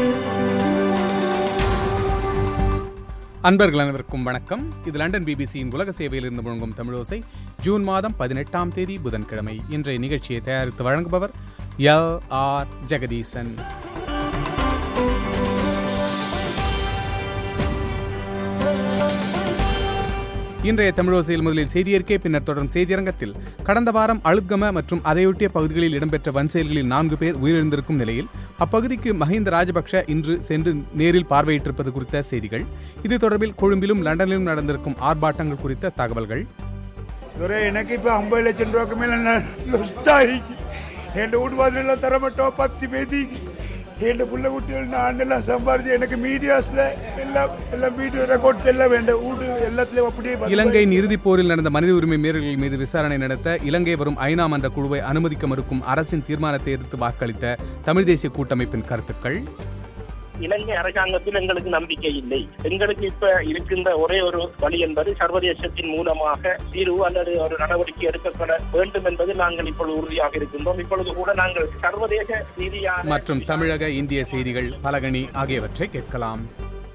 அன்பர்கள் அனைவருக்கும் வணக்கம் இது லண்டன் பிபிசியின் உலக சேவையில் இருந்து முழங்கும் தமிழோசை ஜூன் மாதம் பதினெட்டாம் தேதி புதன்கிழமை இன்றைய நிகழ்ச்சியை தயாரித்து வழங்குபவர் எல் ஆர் ஜெகதீசன் இன்றைய தமிழோசையில் முதலில் செய்தியறிக்கை பின்னர் தொடரும் செய்தியரங்கத்தில் கடந்த வாரம் அழுத்கம மற்றும் அதையொட்டிய பகுதிகளில் இடம்பெற்ற வன்செயல்களில் நான்கு பேர் உயிரிழந்திருக்கும் நிலையில் அப்பகுதிக்கு மஹிந்த ராஜபக்ஷ இன்று சென்று நேரில் பார்வையிட்டிருப்பது குறித்த செய்திகள் இது தொடர்பில் கொழும்பிலும் லண்டனிலும் நடந்திருக்கும் ஆர்ப்பாட்டங்கள் குறித்த தகவல்கள் ദൊരേ എനിക്ക് ഇപ്പൊ അമ്പത് ലക്ഷം രൂപക്ക് മേലെ നഷ്ടമായി എന്റെ വീട്ടുവാസിലെല്ലാം തരമട്ടോ പത്ത് പേതി എന്റെ പുള്ള കുട്ടികൾ ഞാനെല്ലാം സമ്പാദിച്ച് എനിക്ക് മീഡിയാസിലെ എല്ലാം എല്ലാം വീഡിയോ റെക്കോർഡ്സ് എല്ലാം വേണ്ട വീട് എല്ലാത്തിലും அப்படியே பத்து இலங்கையின் இறுதிப் போரில் நடந்த மனித உரிமை மீறல்கள் மீது விசாரணை நடத்த இலங்கை வரும் ஐநா மன்ற குழுவை அனுமதிக்க மறுக்கும் அரசின் தீர்மானத்தை எதிர்த்து வாக்களித்த தமிழ் தேசிய கூட்டமைப்பின் கருத்துக்கள் இலங்கை அரசாங்கத்தில் எங்களுக்கு நம்பிக்கை இல்லை எங்களுக்கு இப்ப இருக்கின்ற ஒரே ஒரு வழி என்பது சர்வதேசத்தின் மூலமாக தீர்வு அல்லது ஒரு நடவடிக்கை எடுக்கப்பட வேண்டும் என்பது நாங்கள் இப்பொழுது உறுதியாக இருக்கின்றோம் இப்பொழுது கூட நாங்கள் சர்வதேச ரீதியான மற்றும் தமிழக இந்திய செய்திகள் பலகணி ஆகியவற்றை கேட்கலாம்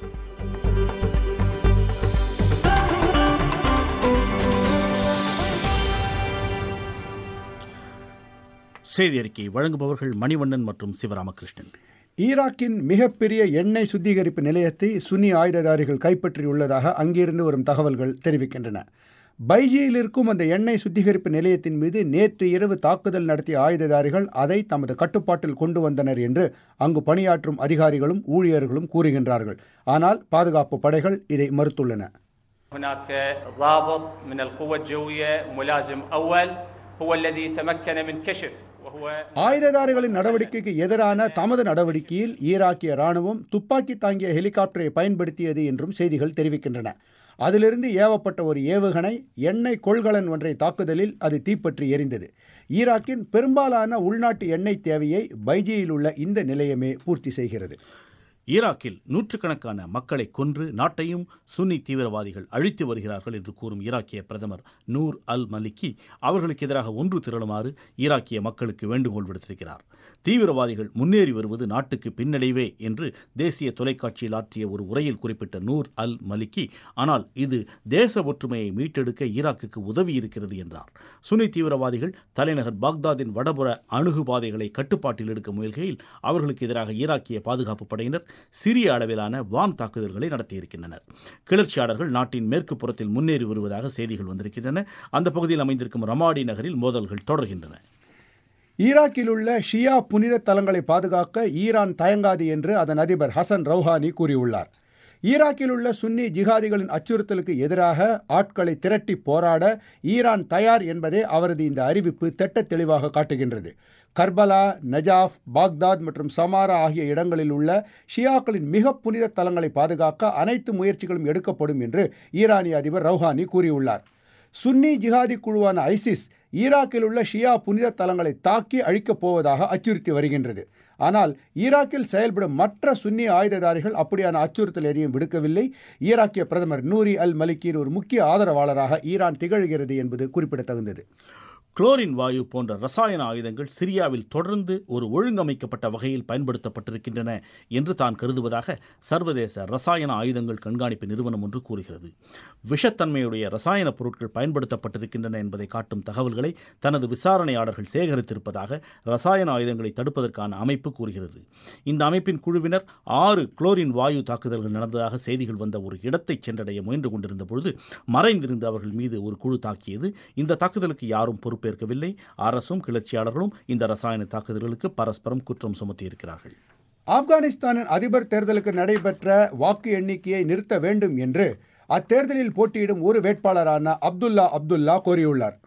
செய்தி அறிக்கை வழங்குபவர்கள் மணிவண்ணன் மற்றும் சிவராமகிருஷ்ணன் ஈராக்கின் மிகப்பெரிய எண்ணெய் சுத்திகரிப்பு நிலையத்தை சுன்னி ஆயுததாரிகள் கைப்பற்றியுள்ளதாக அங்கிருந்து வரும் தகவல்கள் தெரிவிக்கின்றன பைஜியில் இருக்கும் அந்த எண்ணெய் சுத்திகரிப்பு நிலையத்தின் மீது நேற்று இரவு தாக்குதல் நடத்திய ஆயுததாரிகள் அதை தமது கட்டுப்பாட்டில் கொண்டு வந்தனர் என்று அங்கு பணியாற்றும் அதிகாரிகளும் ஊழியர்களும் கூறுகின்றார்கள் ஆனால் பாதுகாப்பு படைகள் இதை மறுத்துள்ளன هناك ضابط من القوة الجوية ملازم أول هو الذي تمكن من كشف وهو ஆயுததாரிகளின் நடவடிக்கைக்கு எதிரான தமது நடவடிக்கையில் ஈராக்கிய ராணுவம் துப்பாக்கி தாங்கிய ஹெலிகாப்டரை பயன்படுத்தியது என்றும் செய்திகள் தெரிவிக்கின்றன அதிலிருந்து ஏவப்பட்ட ஒரு ஏவுகணை எண்ணெய் கொள்கலன் ஒன்றை தாக்குதலில் அது தீப்பற்றி எரிந்தது ஈராக்கின் பெரும்பாலான உள்நாட்டு எண்ணெய் தேவையை பைஜியில் உள்ள இந்த நிலையமே பூர்த்தி செய்கிறது ஈராக்கில் நூற்றுக்கணக்கான மக்களை கொன்று நாட்டையும் சுன்னி தீவிரவாதிகள் அழித்து வருகிறார்கள் என்று கூறும் ஈராக்கிய பிரதமர் நூர் அல் மலிக்கி அவர்களுக்கு எதிராக ஒன்று திரளுமாறு ஈராக்கிய மக்களுக்கு வேண்டுகோள் விடுத்திருக்கிறார் தீவிரவாதிகள் முன்னேறி வருவது நாட்டுக்கு பின்னடைவே என்று தேசிய தொலைக்காட்சியில் ஆற்றிய ஒரு உரையில் குறிப்பிட்ட நூர் அல் மலிக்கி ஆனால் இது தேச ஒற்றுமையை மீட்டெடுக்க ஈராக்குக்கு உதவி இருக்கிறது என்றார் சுன்னி தீவிரவாதிகள் தலைநகர் பாக்தாதின் வடபுற அணுகுபாதைகளை கட்டுப்பாட்டில் எடுக்க முயல்கையில் அவர்களுக்கு எதிராக ஈராக்கிய பாதுகாப்பு படையினர் சிறிய அளவிலான வான் தாக்குதல்களை நடத்தியிருக்கின்றனர் கிளர்ச்சியாளர்கள் நாட்டின் மேற்கு புறத்தில் முன்னேறி வருவதாக செய்திகள் வந்திருக்கின்றன அந்த பகுதியில் அமைந்திருக்கும் ரமாடி நகரில் மோதல்கள் தொடர்கின்றன ஈராக்கில் உள்ள ஷியா புனித தலங்களை பாதுகாக்க ஈரான் தயங்காது என்று அதன் அதிபர் ஹசன் ரௌஹானி கூறியுள்ளார் ஈராக்கில் உள்ள சுன்னி ஜிகாதிகளின் அச்சுறுத்தலுக்கு எதிராக ஆட்களை திரட்டி போராட ஈரான் தயார் என்பதே அவரது இந்த அறிவிப்பு திட்ட தெளிவாக காட்டுகின்றது கர்பலா நஜாஃப் பாக்தாத் மற்றும் சமாரா ஆகிய இடங்களில் உள்ள ஷியாக்களின் மிக புனித தலங்களை பாதுகாக்க அனைத்து முயற்சிகளும் எடுக்கப்படும் என்று ஈரானிய அதிபர் ரௌஹானி கூறியுள்ளார் சுன்னி ஜிஹாதி குழுவான ஐசிஸ் ஈராக்கில் உள்ள ஷியா புனித தலங்களை தாக்கி அழிக்கப் போவதாக அச்சுறுத்தி வருகின்றது ஆனால் ஈராக்கில் செயல்படும் மற்ற சுன்னி ஆயுததாரிகள் அப்படியான அச்சுறுத்தல் எதையும் விடுக்கவில்லை ஈராக்கிய பிரதமர் நூரி அல் மலிக்கின் ஒரு முக்கிய ஆதரவாளராக ஈரான் திகழ்கிறது என்பது குறிப்பிடத்தகுந்தது குளோரின் வாயு போன்ற ரசாயன ஆயுதங்கள் சிரியாவில் தொடர்ந்து ஒரு ஒழுங்கமைக்கப்பட்ட வகையில் பயன்படுத்தப்பட்டிருக்கின்றன என்று தான் கருதுவதாக சர்வதேச ரசாயன ஆயுதங்கள் கண்காணிப்பு நிறுவனம் ஒன்று கூறுகிறது விஷத்தன்மையுடைய ரசாயன பொருட்கள் பயன்படுத்தப்பட்டிருக்கின்றன என்பதை காட்டும் தகவல்களை தனது விசாரணையாளர்கள் சேகரித்திருப்பதாக ரசாயன ஆயுதங்களை தடுப்பதற்கான அமைப்பு கூறுகிறது இந்த அமைப்பின் குழுவினர் ஆறு குளோரின் வாயு தாக்குதல்கள் நடந்ததாக செய்திகள் வந்த ஒரு இடத்தை சென்றடைய முயன்று கொண்டிருந்த பொழுது மறைந்திருந்த அவர்கள் மீது ஒரு குழு தாக்கியது இந்த தாக்குதலுக்கு யாரும் பொறுப்பு பொறுப்பேற்கவில்லை அரசும் கிளர்ச்சியாளர்களும் இந்த ரசாயன தாக்குதல்களுக்கு பரஸ்பரம் குற்றம் சுமத்தியிருக்கிறார்கள் ஆப்கானிஸ்தானின் அதிபர் தேர்தலுக்கு நடைபெற்ற வாக்கு எண்ணிக்கையை நிறுத்த வேண்டும் என்று அத்தேர்தலில் போட்டியிடும் ஒரு வேட்பாளரான அப்துல்லா அப்துல்லா கோரியுள்ளார்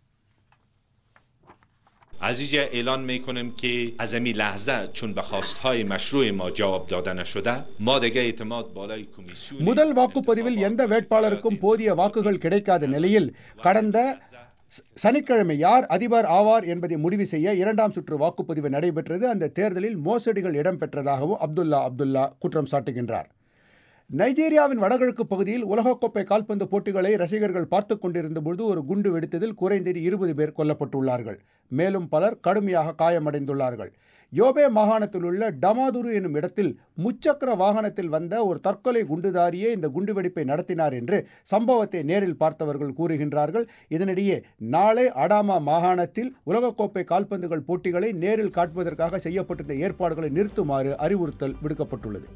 از اینجا اعلان میکنیم که از این لحظه چون به خواستهای مشروع ما جواب داده نشده ما دیگه اعتماد بالای کمیسیون முதல் வாக்குப்பதிவில் எந்த வேட்பாளருக்கும் போதிய வாக்குகள் கிடைக்காத நிலையில் கடந்த சனிக்கிழமை யார் அதிபர் ஆவார் என்பதை முடிவு செய்ய இரண்டாம் சுற்று வாக்குப்பதிவு நடைபெற்றது அந்த தேர்தலில் மோசடிகள் இடம்பெற்றதாகவும் அப்துல்லா அப்துல்லா குற்றம் சாட்டுகின்றார் நைஜீரியாவின் வடகிழக்கு பகுதியில் உலகக்கோப்பை கால்பந்து போட்டிகளை ரசிகர்கள் பார்த்துக் கொண்டிருந்த பொழுது ஒரு குண்டு வெடித்ததில் குறைந்தது இருபது பேர் கொல்லப்பட்டுள்ளார்கள் மேலும் பலர் கடுமையாக காயமடைந்துள்ளார்கள் யோபே மாகாணத்தில் உள்ள டமாதுரு என்னும் இடத்தில் முச்சக்கர வாகனத்தில் வந்த ஒரு தற்கொலை குண்டுதாரியே இந்த குண்டுவெடிப்பை நடத்தினார் என்று சம்பவத்தை நேரில் பார்த்தவர்கள் கூறுகின்றார்கள் இதனிடையே நாளை அடாமா மாகாணத்தில் உலகக்கோப்பை கால்பந்துகள் போட்டிகளை நேரில் காட்டுவதற்காக செய்யப்பட்டிருந்த ஏற்பாடுகளை நிறுத்துமாறு அறிவுறுத்தல் விடுக்கப்பட்டுள்ளது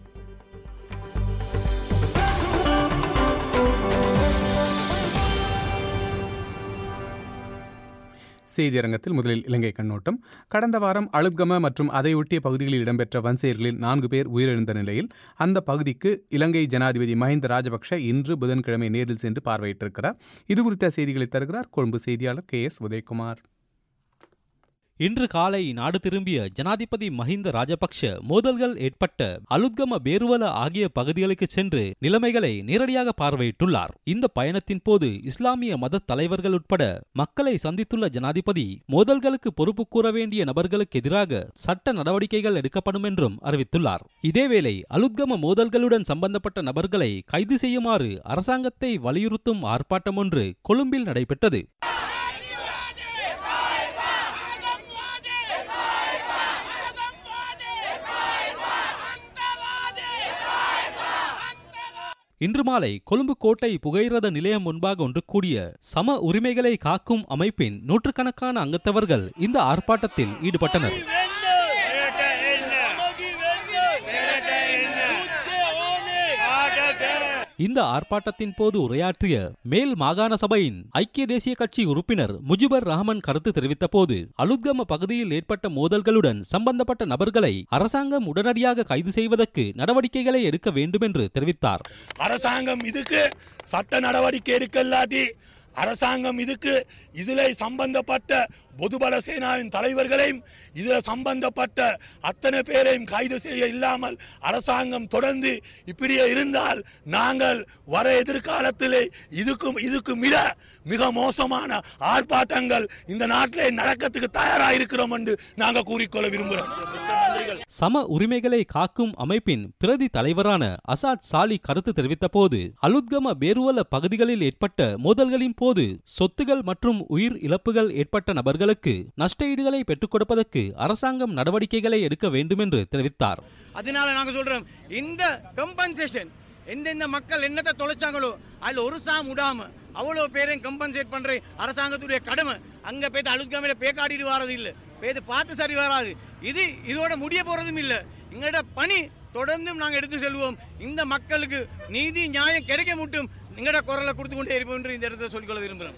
செய்தியரங்கத்தில் முதலில் இலங்கை கண்ணோட்டம் கடந்த வாரம் அழுத்கம மற்றும் அதையொட்டிய பகுதிகளில் இடம்பெற்ற வன்செயல்களில் நான்கு பேர் உயிரிழந்த நிலையில் அந்த பகுதிக்கு இலங்கை ஜனாதிபதி மஹிந்த ராஜபக்ஷ இன்று புதன்கிழமை நேரில் சென்று பார்வையிட்டிருக்கிறார் இது குறித்த செய்திகளை தருகிறார் கொழும்பு செய்தியாளர் கே எஸ் உதயகுமார் இன்று காலை நாடு திரும்பிய ஜனாதிபதி மஹிந்த ராஜபக்ஷ மோதல்கள் ஏற்பட்ட அலுத்கம பேருவல ஆகிய பகுதிகளுக்கு சென்று நிலைமைகளை நேரடியாக பார்வையிட்டுள்ளார் இந்த பயணத்தின் போது இஸ்லாமிய மத தலைவர்கள் உட்பட மக்களை சந்தித்துள்ள ஜனாதிபதி மோதல்களுக்கு பொறுப்பு கூற வேண்டிய நபர்களுக்கு எதிராக சட்ட நடவடிக்கைகள் எடுக்கப்படும் என்றும் அறிவித்துள்ளார் இதேவேளை அலுத்கம மோதல்களுடன் சம்பந்தப்பட்ட நபர்களை கைது செய்யுமாறு அரசாங்கத்தை வலியுறுத்தும் ஆர்ப்பாட்டம் ஒன்று கொழும்பில் நடைபெற்றது இன்று மாலை கொழும்பு கோட்டை புகையிரத நிலையம் முன்பாக ஒன்று கூடிய சம உரிமைகளை காக்கும் அமைப்பின் நூற்றுக்கணக்கான அங்கத்தவர்கள் இந்த ஆர்ப்பாட்டத்தில் ஈடுபட்டனர் இந்த ஆர்ப்பாட்டத்தின் போது உரையாற்றிய மேல் மாகாண சபையின் ஐக்கிய தேசிய கட்சி உறுப்பினர் முஜிபர் ரஹமன் கருத்து தெரிவித்த போது அலுத்கம பகுதியில் ஏற்பட்ட மோதல்களுடன் சம்பந்தப்பட்ட நபர்களை அரசாங்கம் உடனடியாக கைது செய்வதற்கு நடவடிக்கைகளை எடுக்க வேண்டும் என்று தெரிவித்தார் அரசாங்கம் இதுக்கு சட்ட நடவடிக்கை எடுக்கலாட்டி அரசாங்கம் இதுக்கு இதில் சம்பந்தப்பட்ட பொதுபல சேனாவின் தலைவர்களையும் இதில் சம்பந்தப்பட்ட அத்தனை பேரையும் கைது செய்ய இல்லாமல் அரசாங்கம் தொடர்ந்து இப்படியே இருந்தால் நாங்கள் வர எதிர்காலத்திலே இதுக்கும் இதுக்கும் விட மிக மோசமான ஆர்ப்பாட்டங்கள் இந்த நாட்டிலே நடக்கிறதுக்கு தயாராக இருக்கிறோம் என்று நாங்கள் கூறிக்கொள்ள விரும்புகிறோம் சம உரிமைகளை காக்கும் அமைப்பின் பிரதி தலைவரான அசாத் சாலி கருத்து தெரிவித்த போது அலுத்கம பேருவல பகுதிகளில் ஏற்பட்ட மோதல்களின் போது சொத்துகள் மற்றும் உயிர் இழப்புகள் ஏற்பட்ட நபர்களுக்கு நஷ்டஈடுகளை பெற்றுக் கொடுப்பதற்கு அரசாங்கம் நடவடிக்கைகளை எடுக்க வேண்டும் என்று தெரிவித்தார் அதனால நாங்க சொல்றோம் இந்த கம்பன்சேஷன் எந்தெந்த மக்கள் என்னத்தை தொலைச்சாங்களோ அதுல ஒரு சாம் விடாம அவ்வளவு பேரையும் கம்பன்சேட் பண்ற அரசாங்கத்துடைய கடமை அங்க போயிட்டு அழுக்காமையில பேக்காடிட்டு வர்றது இல்ல போயிட்டு பார்த்து சரி வராது இது இதோட முடிய போறதும் இல்ல எங்களோட பணி தொடர்ந்தும் நாங்க எடுத்து செல்வோம் இந்த மக்களுக்கு நீதி நியாயம் கிடைக்க மட்டும் எங்களோட குரலை கொடுத்து கொண்டே இருப்போம் என்று இந்த இடத்துல சொல்லிக்கொள்ள விரும்புகிறோம்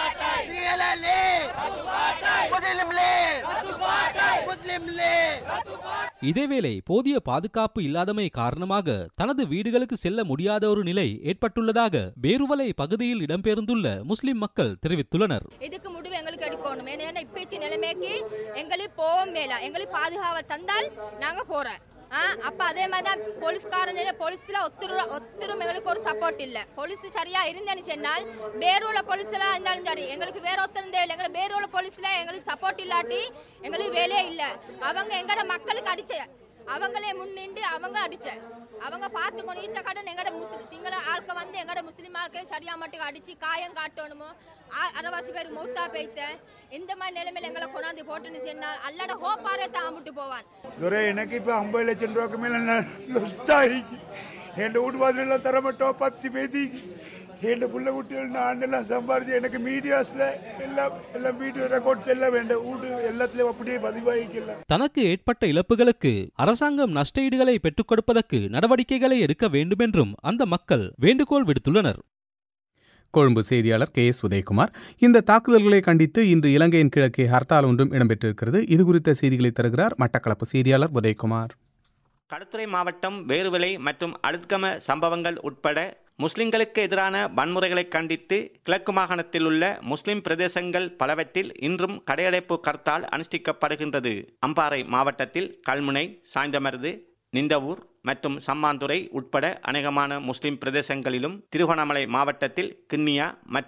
இதேவேளை போதிய பாதுகாப்பு இல்லாதமை காரணமாக தனது வீடுகளுக்கு செல்ல முடியாத ஒரு நிலை ஏற்பட்டுள்ளதாக பேருவலை பகுதியில் இடம்பெயர்ந்துள்ள முஸ்லிம் மக்கள் தெரிவித்துள்ளனர் இதுக்கு முடிவு எங்களுக்கு எடுக்கணும் ஏன்னா இப்பேச்சு நிலைமைக்கு எங்களுக்கு போவோம் மேல எங்களுக்கு பாதுகாவ தந்தால் நாங்க போறோம் ஆ, அப்ப அதே மாதிரி தான் போலீஸ்காரன் போலீஸ்ல ஒத்துரு ஒத்துரும் எங்களுக்கு ஒரு சப்போர்ட் இல்ல போலீஸ் சரியா இருந்தேன்னு சொன்னால் பேரூல போலீஸ்ல இருந்தாலும் சரி எங்களுக்கு வேற ஒருத்தரும் தேவையில்லை எங்களுக்கு பேரூல போலீஸ்ல எங்களுக்கு சப்போர்ட் இல்லாட்டி எங்களுக்கு வேலையே இல்ல அவங்க எங்கட மக்களுக்கு அடிச்ச அவங்களே முன்னின்று அவங்க அடிச்ச அவங்க பார்த்துக்கணும் ஈச்ச கடன் எங்கட முஸ்லிம் சிங்கள ஆட்க வந்து எங்கட முஸ்லிம் ஆட்க சரியா மட்டும் அடிச்சு காயம் காட்டணுமோ ஆ- அரைவாசி பேர் மௌத்தா பெய்த்த இந்த மாதிரி நிலைமையில எங்களை கொண்டாந்து போட்டுன்னு சொன்னால் அல்லட ஹோப்பாரே தாம்பிட்டு போவான் துரை எனக்கு இப்போ ஐம்பது லட்சம் ரூபாய்க்கு மேலே லொஸ்ட் ஆகிக்கு என் வீட்டு வாசலாம் தரமாட்டோம் பத்து பேதிக்கு என் புள்ள குட்டிகள் நான் எல்லாம் சம்பாரிச்சு எனக்கு மீடியாஸில் எல்லாம் எல்லாம் வீடியோ ரெக்கார்ட்ஸ் எல்லாம் வேண்டாம் வீடு எல்லாத்துலேயும் அப்படியே பதிவாகிக்கலாம் தனக்கு ஏற்பட்ட இழப்புகளுக்கு அரசாங்கம் நஷ்டஈடுகளை பெற்றுக் கொடுப்பதற்கு நடவடிக்கைகளை எடுக்க வேண்டுமென்றும் அந்த மக்கள் வேண்டுகோள் விடுத்துள்ளனர் கொழும்பு செய்தியாளர் கே எஸ் உதயகுமார் இந்த தாக்குதல்களை கண்டித்து இன்று இலங்கையின் கிழக்கே ஹர்த்தால் ஒன்றும் இடம்பெற்றிருக்கிறது இது குறித்த செய்திகளை தருகிறார் மட்டக்களப்பு செய்தியாளர் உதயகுமார் களுத்துறை மாவட்டம் வேறுவிலை மற்றும் அழுத்கம சம்பவங்கள் உட்பட முஸ்லிம்களுக்கு எதிரான வன்முறைகளை கண்டித்து கிழக்கு மாகாணத்தில் உள்ள முஸ்லிம் பிரதேசங்கள் பலவற்றில் இன்றும் கடையடைப்பு கர்த்தால் அனுஷ்டிக்கப்படுகின்றது அம்பாறை மாவட்டத்தில் கல்முனை சாய்ந்தமருது நிந்தவூர் மற்றும் சம்மாந்துறை உட்பட அநேகமான முஸ்லிம் பிரதேசங்களிலும் திருகோணமலை மாவட்டத்தில் கிண்ணியா மற்றும்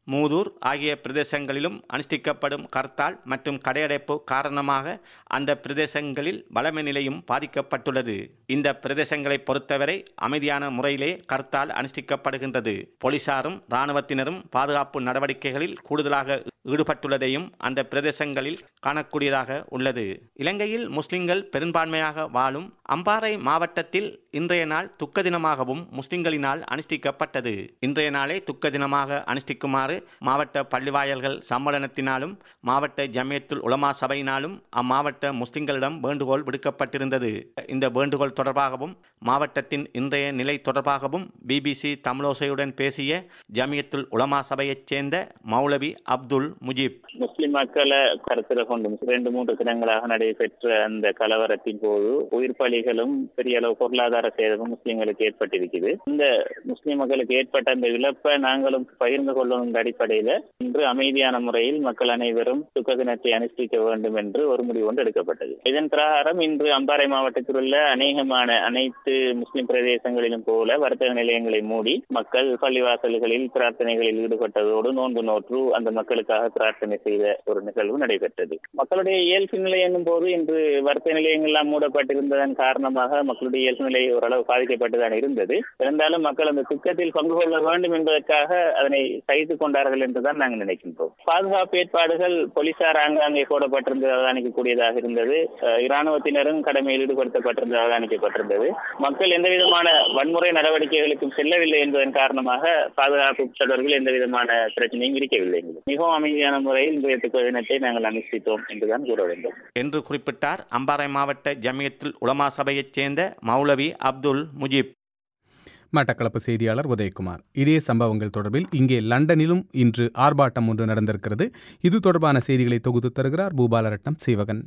மூதூர் ஆகிய பிரதேசங்களிலும் அனுஷ்டிக்கப்படும் கர்த்தால் மற்றும் கடையடைப்பு காரணமாக அந்த பிரதேசங்களில் வளமை நிலையும் பாதிக்கப்பட்டுள்ளது இந்த பிரதேசங்களை பொறுத்தவரை அமைதியான முறையிலே கர்த்தால் அனுஷ்டிக்கப்படுகின்றது போலீசாரும் இராணுவத்தினரும் பாதுகாப்பு நடவடிக்கைகளில் கூடுதலாக ஈடுபட்டுள்ளதையும் அந்த பிரதேசங்களில் காணக்கூடியதாக உள்ளது இலங்கையில் முஸ்லிம்கள் பெரும்பான்மையாக வாழும் அம்பாறை மாவட்டத்தில் இன்றைய நாள் துக்க தினமாகவும் முஸ்லிம்களினால் அனுஷ்டிக்கப்பட்டது இன்றைய நாளை துக்க தினமாக அனுஷ்டிக்குமாறு மாவட்ட பள்ளிவாயல்கள் சம்மேளனத்தினாலும் மாவட்ட ஜமியத்துல் உலமா சபையினாலும் அம்மாவட்ட முஸ்லிம்களிடம் வேண்டுகோள் விடுக்கப்பட்டிருந்தது இந்த வேண்டுகோள் தொடர்பாகவும் மாவட்டத்தின் இன்றைய நிலை தொடர்பாகவும் பிபிசி தமிழோசையுடன் பேசிய ஜமியத்துல் உலமா சபையைச் சேர்ந்த மௌலவி அப்துல் முஜீப் முஸ்லிம் மக்களை கருத்தில் கொண்டு இரண்டு மூன்று தினங்களாக நடைபெற்ற அந்த கலவரத்தின் போது உயிர் பலிகளும் பெரிய அளவு பொருளாதார சேதமும் முஸ்லிம்களுக்கு ஏற்பட்டிருக்குது இந்த முஸ்லிம் மக்களுக்கு ஏற்பட்ட அந்த இழப்பை நாங்களும் பகிர்ந்து கொள்ளும் அடிப்படையில இன்று அமைதியான முறையில் மக்கள் அனைவரும் துக்க தினத்தை அனுஷ்டிக்க வேண்டும் என்று ஒரு முடிவு ஒன்று எடுக்கப்பட்டது இதன் பிரகாரம் இன்று அம்பாறை மாவட்டத்தில் உள்ள அநேகமான அனைத்து முஸ்லிம் பிரதேசங்களிலும் போல வர்த்தக நிலையங்களை மூடி மக்கள் பள்ளிவாசல்களில் பிரார்த்தனைகளில் ஈடுபட்டதோடு நோன்பு நோற்று அந்த மக்களுக்காக பிரார்த்தனை செய்த ஒரு நிகழ்வு நடைபெற்றது மக்களுடைய இயல்பு நிலை என்னும் போது இன்று வர்த்தக நிலையங்கள்லாம் மூடப்பட்டிருந்ததன் காரணமாக மக்களுடைய இயல்பு நிலை ஓரளவு பாதிக்கப்பட்டுதான் இருந்தது இருந்தாலும் மக்கள் அந்த துக்கத்தில் பங்கு கொள்ள வேண்டும் என்பதற்காக அதனை சகித்துக் கொண்டார்கள் என்றுதான் நாங்கள் நினைக்கின்றோம் பாதுகாப்பு ஏற்பாடுகள் போலீசார் ஆங்காங்கே போடப்பட்டிருந்தது அவதானிக்கக்கூடியதாக இருந்தது அஹ் இராணுவத்தினரும் கடமையில் ஈடுபடுத்தப்பட்டிருந்தது அவதானிக்கப்பட்டிருந்தது மக்கள் எந்த விதமான வன்முறை நடவடிக்கைகளுக்கும் செல்லவில்லை என்பதன் காரணமாக பாதுகாப்பு தொடர்பில் எந்த விதமான பிரச்சனையும் இருக்கவில்லை எங்களுக்கு. மிகவும் அமைதியான முறையில் இன்றைய துக்க தினத்தை நாங்கள் அனுஷ்டித்தோம் என்றுதான் கூற வேண்டும் என்று குறிப்பிட்டார் அம்பாறை மாவட்ட ஜமியத்துல் உலமா சபையைச் சேர்ந்த மௌலவி அப்துல் முஜீப் மட்டக்களப்பு செய்தியாளர் உதயகுமார் இதே சம்பவங்கள் தொடர்பில் இங்கே லண்டனிலும் இன்று ஆர்ப்பாட்டம் ஒன்று நடந்திருக்கிறது இது தொடர்பான செய்திகளை தொகுத்து தருகிறார் பூபாலரட்னம் சீவகன்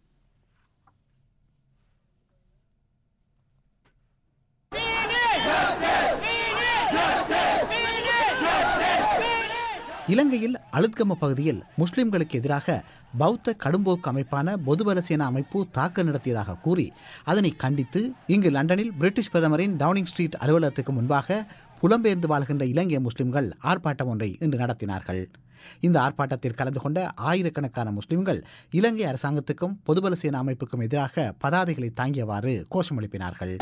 இலங்கையில் அழுத்கம பகுதியில் முஸ்லிம்களுக்கு எதிராக பௌத்த கடும்போக்கு அமைப்பான பொதுபல சேனா அமைப்பு தாக்கல் நடத்தியதாக கூறி அதனை கண்டித்து இங்கு லண்டனில் பிரிட்டிஷ் பிரதமரின் டவுனிங் ஸ்ட்ரீட் அலுவலகத்துக்கு முன்பாக புலம்பெயர்ந்து வாழ்கின்ற இலங்கை முஸ்லிம்கள் ஆர்ப்பாட்டம் ஒன்றை இன்று நடத்தினார்கள் இந்த ஆர்ப்பாட்டத்தில் கலந்து கொண்ட ஆயிரக்கணக்கான முஸ்லிம்கள் இலங்கை அரசாங்கத்துக்கும் பொதுபல சேனா அமைப்புக்கும் எதிராக பதாதைகளை தாங்கியவாறு கோஷம் எழுப்பினார்கள்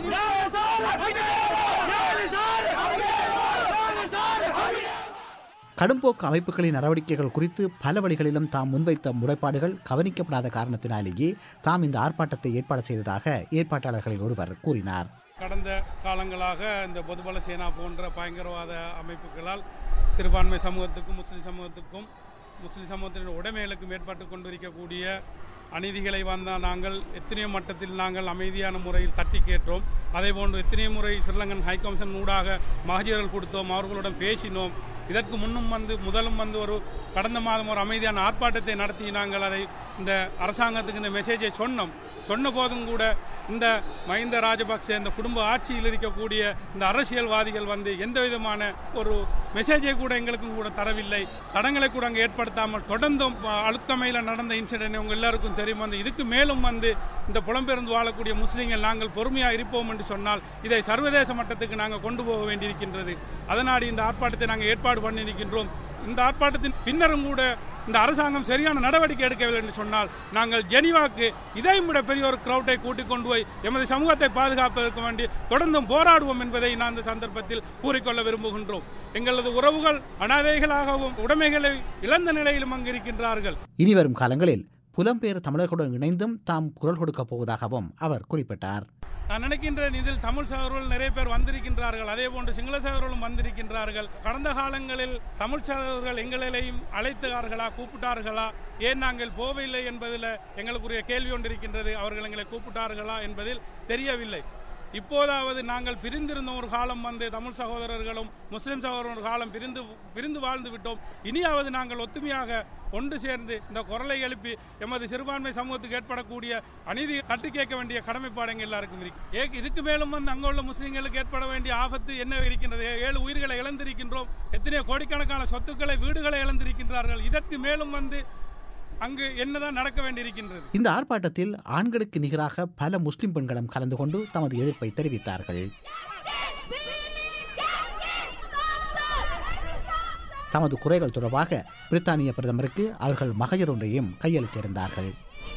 கடும்போக்கு அமைப்புகளின் நடவடிக்கைகள் குறித்து பல வழிகளிலும் தாம் முன்வைத்த முறைப்பாடுகள் கவனிக்கப்படாத காரணத்தினாலேயே தாம் இந்த ஆர்ப்பாட்டத்தை ஏற்பாடு செய்ததாக ஏற்பாட்டாளர்களில் ஒருவர் கூறினார் கடந்த காலங்களாக இந்த பொதுபல சேனா போன்ற பயங்கரவாத அமைப்புகளால் சிறுபான்மை சமூகத்துக்கும் முஸ்லிம் சமூகத்துக்கும் முஸ்லிம் சமூகத்தின் உடைமைகளுக்கும் ஏற்பட்டு கொண்டிருக்கக்கூடிய அநீதிகளை வந்த நாங்கள் எத்தனையோ மட்டத்தில் நாங்கள் அமைதியான முறையில் தட்டி கேட்டோம் அதே போன்று எத்தனையோ முறை ஸ்ரீலங்கன் ஹைகமிஷன் ஊடாக மகஜர்கள் கொடுத்தோம் அவர்களுடன் பேசினோம் இதற்கு முன்னும் வந்து முதலும் வந்து ஒரு கடந்த மாதம் ஒரு அமைதியான ஆர்ப்பாட்டத்தை நடத்தி நாங்கள் அதை இந்த அரசாங்கத்துக்கு இந்த மெசேஜை சொன்னோம் சொன்ன போதும் கூட இந்த மஹிந்த ராஜபக்சே இந்த குடும்ப ஆட்சியில் இருக்கக்கூடிய இந்த அரசியல்வாதிகள் வந்து எந்த விதமான ஒரு மெசேஜை கூட எங்களுக்கும் கூட தரவில்லை தடங்களை கூட அங்கே ஏற்படுத்தாமல் தொடர்ந்தும் அழுத்தமையில் நடந்த இன்சிடென்ட் உங்க எல்லாருக்கும் தெரியும் வந்து இதுக்கு மேலும் வந்து இந்த புலம்பெயர்ந்து வாழக்கூடிய முஸ்லீம்கள் நாங்கள் பொறுமையாக இருப்போம் என்று சொன்னால் இதை சர்வதேச மட்டத்துக்கு நாங்கள் கொண்டு போக வேண்டியிருக்கின்றது அதனாடி இந்த ஆர்ப்பாட்டத்தை நாங்கள் ஏற்பாடு பண்ணியிருக்கின்றோம் இந்த ஆர்ப்பாட்டத்தின் பின்னரும் கூட இந்த அரசாங்கம் சரியான நடவடிக்கை எடுக்கவில்லை என்று சொன்னால் நாங்கள் ஜெனிவாக்கு இதையும் விட பெரிய ஒரு கிரௌட்டை கூட்டிக் கொண்டு போய் எமது சமூகத்தை பாதுகாப்பதற்கு வேண்டி தொடர்ந்தும் போராடுவோம் என்பதை நான் இந்த சந்தர்ப்பத்தில் கூறிக்கொள்ள விரும்புகின்றோம் எங்களது உறவுகள் அனாதைகளாகவும் உடைமைகளை இழந்த நிலையிலும் அங்கு இருக்கின்றார்கள் இனி வரும் காலங்களில் புலம்பெயர் தமிழர்களுடன் இணைந்தும் தாம் குரல் கொடுக்கப் போவதாகவும் அவர் குறிப்பிட்டார் நான் நினைக்கின்றேன் இதில் தமிழ் சகோதரர்கள் நிறைய பேர் வந்திருக்கின்றார்கள் அதே போன்று சிங்கள சகோதரர்களும் வந்திருக்கின்றார்கள் கடந்த காலங்களில் தமிழ் சகோதரர்கள் எங்களையும் அழைத்தார்களா கூப்பிட்டார்களா ஏன் நாங்கள் போகவில்லை என்பதில் எங்களுக்குரிய கேள்வி ஒன்று இருக்கின்றது அவர்கள் எங்களை கூப்பிட்டார்களா என்பதில் தெரியவில்லை இப்போதாவது நாங்கள் பிரிந்திருந்த ஒரு காலம் வந்து தமிழ் சகோதரர்களும் முஸ்லிம் சகோதரர் ஒரு காலம் பிரிந்து பிரிந்து வாழ்ந்து விட்டோம் இனியாவது நாங்கள் ஒத்துமையாக ஒன்று சேர்ந்து இந்த குரலை எழுப்பி எமது சிறுபான்மை சமூகத்துக்கு ஏற்படக்கூடிய அநீதி தட்டி கேட்க வேண்டிய கடமைப்பாடு எங்க எல்லாருக்கும் இருக்கு ஏ இதுக்கு மேலும் வந்து அங்குள்ள முஸ்லிம்களுக்கு ஏற்பட வேண்டிய ஆபத்து என்ன இருக்கின்றது ஏழு உயிர்களை இழந்திருக்கின்றோம் எத்தனையோ கோடிக்கணக்கான சொத்துக்களை வீடுகளை இழந்திருக்கின்றார்கள் இதற்கு மேலும் வந்து அங்கு என்னதான் நடக்க வேண்டியிருக்கின்றது இந்த ஆர்ப்பாட்டத்தில் ஆண்களுக்கு நிகராக பல முஸ்லிம் பெண்களும் கலந்து கொண்டு தமது எதிர்ப்பை தெரிவித்தார்கள் தமது குறைகள் தொடர்பாக பிரித்தானிய பிரதமருக்கு அவர்கள் மகஜர் ஒன்றையும் கையளித்திருந்தார்கள்